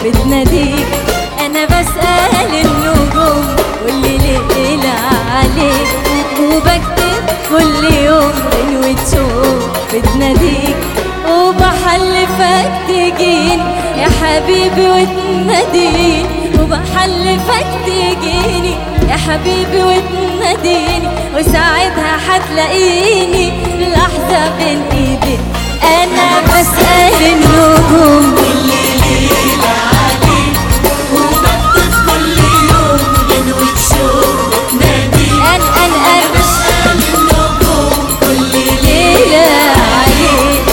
بتناديك انا بسأل النجوم واللي ليلة عليك وبكتب كل يوم غنوة شوق بتناديك وبحلفك تجيني يا حبيبي وتناديني وبحلفك تجيني يا حبيبي وتناديني وساعتها هتلاقيني لحظة بين ايدي انا بسأل النجوم أن أن أن ليلة عليك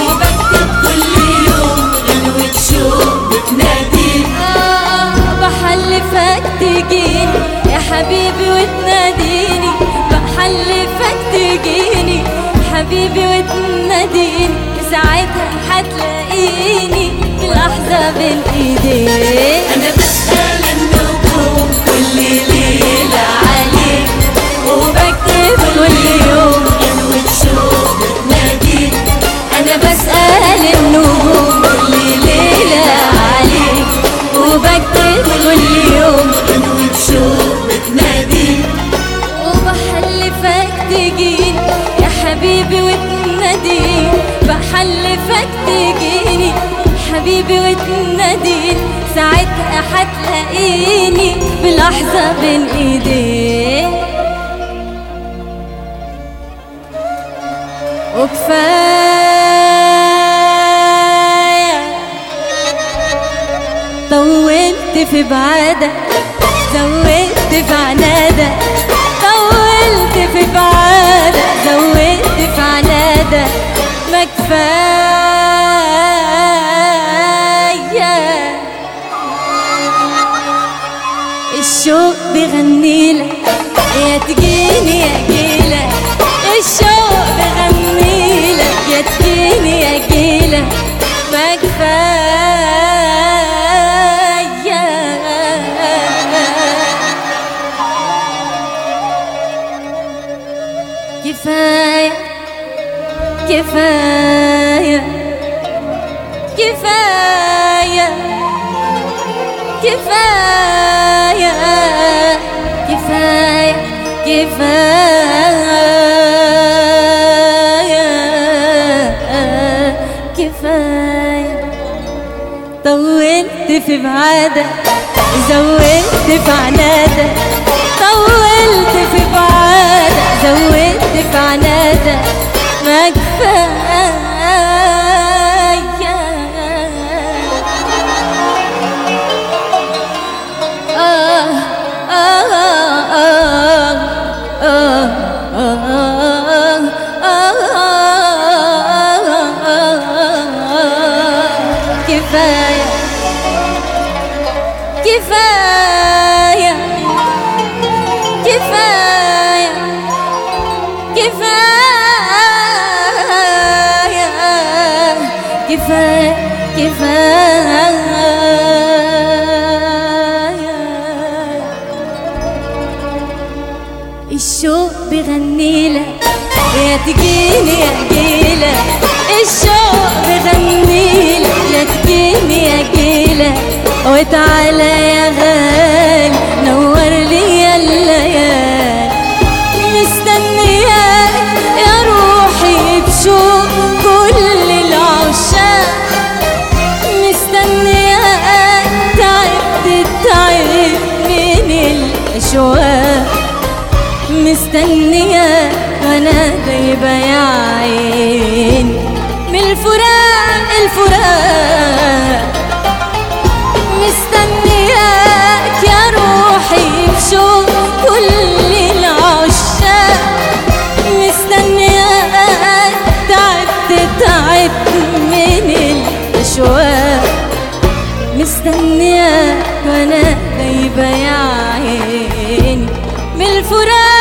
آه بحلفك تجيني يا حبيبي وتناديني بحلفك تجيني حبيبي وتناديني ساعتها هتلاقيني في لحظة بين ايديك أنا بسأل النجوم كل ليلة عليك وبكتب كل يوم غنوة شوق بتناديك انا بسأل النجوم كل ليلة عليك وبكتب كل يوم غنوة شوق بتناديك وبحلفك تجيني يا حبيبي وتناديني بحلفك تجيني حبيبي وتناديني ساعتها هتلاقيني بلحظة بين ايديك وكفاية طولت في بعادك زودت في عنادك طولت في بعادك زودت في عنادك ما كفاية الشوق بيغنيلك يا تجيني يا جيلك الشوق بيغنيلك يا تجيني يا جيلك ما كفاية كفاية كفاية كفاية كفاية كفاية كفاية كفاية طولت في بعادك زودت في عنادك طولت في بعادك زودت في عنادك ما كفاية آه آه آه آه آه كفاية كفاية كفاية كفاية كفاية كفاية الشوق بيغنيلك يا تجيني يا جيلك الشوق بيغنيلك يا تجيني يا جيلك وتعالى يا غالي نور لي يا الليالي مستنياك يا روحي بشوق كل العشاق مستنياك تعبت تعب من الأشواق مستنياك وانا دايبة يا عين من الفراق الفراق مستنياك يا روحي بشوق كل العشاق مستنياك تعبت تعبت من الأشواق مستنياك وانا دايبة يا عيني من الفراق